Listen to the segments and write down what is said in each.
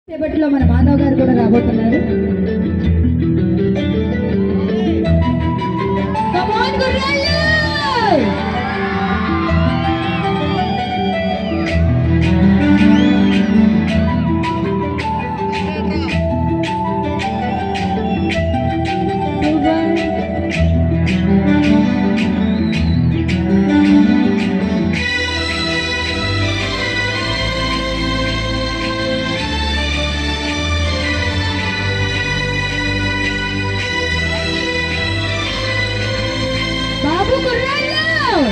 సేపట్లో మన మాధవ్ గారు కూడా రాబోతున్నారు Come on, గుర్రాళ్ళు! బాబు గుర్రాళ్ళు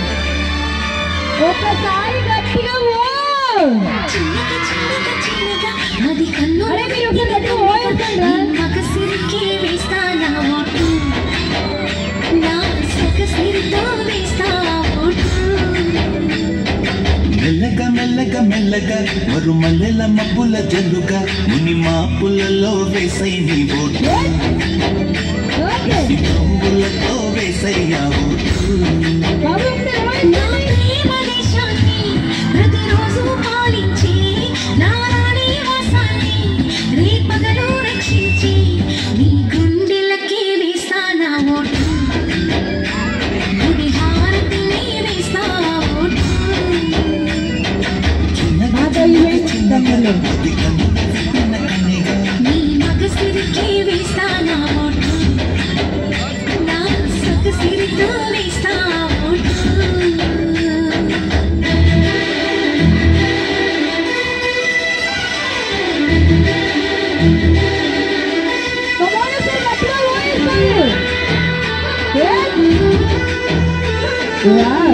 ఒకసారి గట్టిగా ఓ చిన్నగా చిన్నగా చిన్నగా అది కన్ను అరే మీరు ఒకసారి గట్టిగా ఓ వేస్తుండ్రా? మగసిరికి వేస్తానా ఓటు నా సొగసిరితో వేస్తా ఓటు మెల్లగా మెల్లగా మెల్లగా మరు మల్లెల మబ్బుల జల్లుగా ముని మాపులలో వేసై నీ ఓటు ఓకే రంగులతో వేసయ్యా ఓటు బాబు ఒకసారి నా ప్రేమ దేశాన్ని ప్రతిరోజు పాలించి నా రాణి వాసాన్ని రేపగలు రక్షించి నీ గుండెలకే వేస్తానా ఓటు గుడి హారతిని వేస్తా ఓటు మాతో ఈవెంట్ దమ్ములు అది కన్నుల విప్పిన కన్నిగా నీ మగసిరికి వేస్తానా ఓటు నా సొగసిరితో వేస్తా ఓటు Come on, ఒకసారి గట్టిగా ఓ వేసుకోండి. Yes. Wow.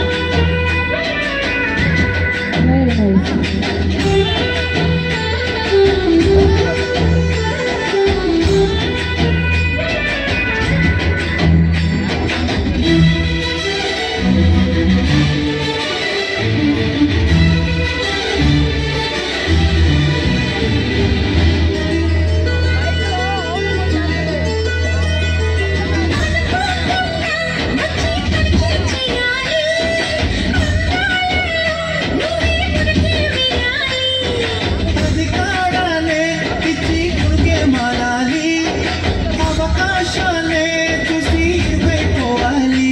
Very nice. అధికారాలే ఇచ్చి కొడుకే మారాలి అవకాశాలే చూసి ఇవ్వైపోవాలి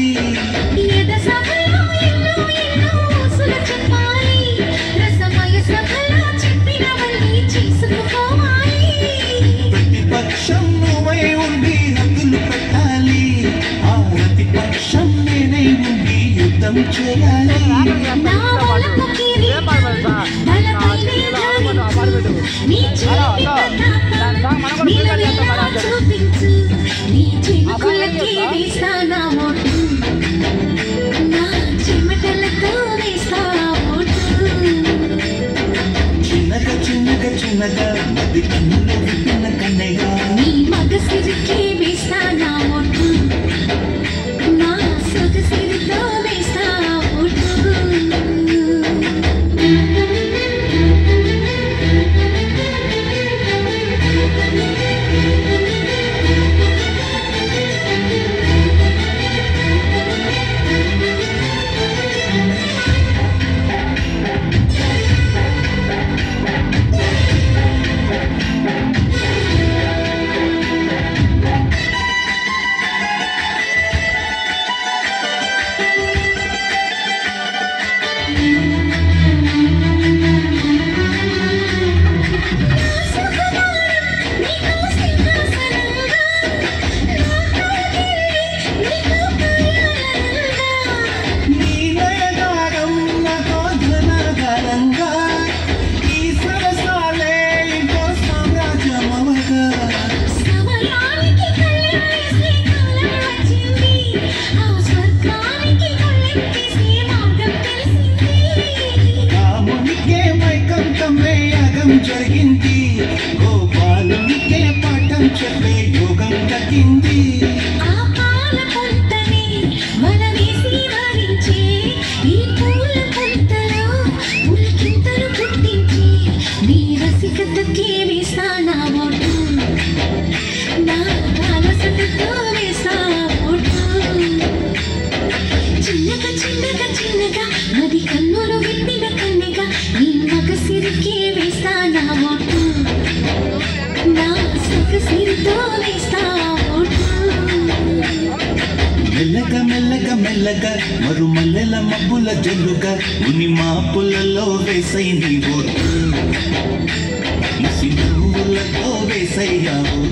ప్రతిపక్షం నువ్వై ఉండి హద్దులు పెట్టాలి ఆ ప్రతిపక్షం నేనై ఉండి యుద్ధం చేయాలి చూపించు నీ చెడుకులకి వేస్తానా ఓటు నా చెమటలతో వేస్తా ఓటు చిన్నగా చిన్నగా చిన్నగా మది కన్నులు విప్పిన కన్నయ్య నీ మగసిరికి వేస్తానా ఓటు నా సొగసిరితో వేస్తా ఓటు నీ నయనారం నాతో ధనాగారంగా ఈ సరసాలే ఇంకో సామ్రాజ్యమవగా రామునికే మైకంతమే యాగం జరిగింది గోపాలునికే పాఠం చెప్పే యోగం తగ్గింది వేస్తానా ఓటు నా అలసటతో వేస్తా ఓటు చిన్నగా చిన్నగా చిన్నగా అది కన్నులు విప్పిన కన్నెగా నీ మగసిరికి వేస్తానా ఓటు మనసుతో వేస్తా ఓటు మెల్లగా మెల్లగా మెల్లగా మరు మల్లెల మబ్బుల జల్లుగా ముని మాపులలో వేసై నీ ఓటు ముసి నువ్వులతో వేసయ్యా ఓటు